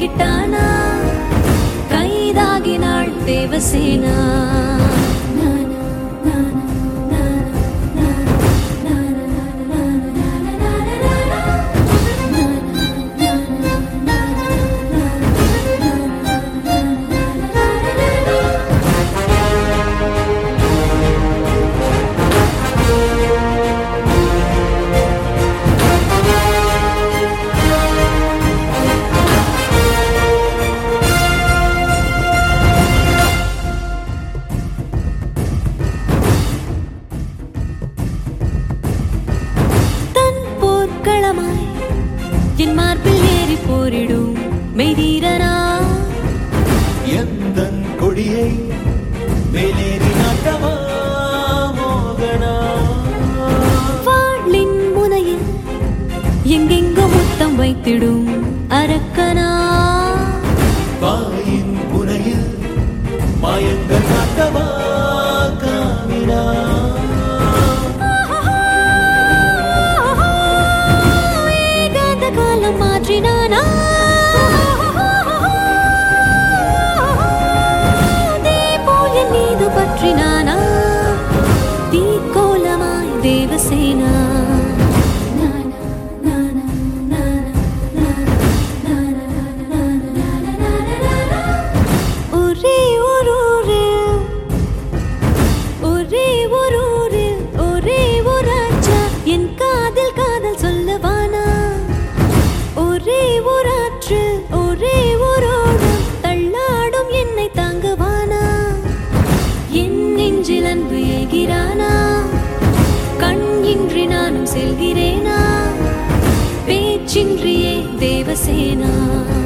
நெருங்கிட்டானா கைதாகினாள் தேவசேனா தன் போர்க்களமாய் என் மார்பில் ஏறி போரிடும் மெய்தீரனா எந்தன் கொடியை மேலேறி நாட்டவா மோகனா வாளின் முனையில் எங்கெங்கோ முத்தம் வைத்திடும் அரக்கனா வாயின் புனையில் மாயங்கள் நாட்டவா காமினா ஏகாந்த காலம் மாற்றினானா தீபோல் என் மீது பற்றினானா தீக்கோலமாய் தேவசேனா ஒரே ஒரு ஊரில் ஒரே ஒரு ஊரில் ஒரே ஒரு ஆச்சா என் காதில் காதல் சொல்லவானா ஒரே ஒரு ஆற்றில் ஒரே ஒரு ஓடம் தள்ளாடும் என்னை தாங்குவானா என் நெஞ்சில் அன்பு ஏகிறானா கண் இன்றி நானும் செல்கிறேனா பேச்சின்றியே தேவசேனா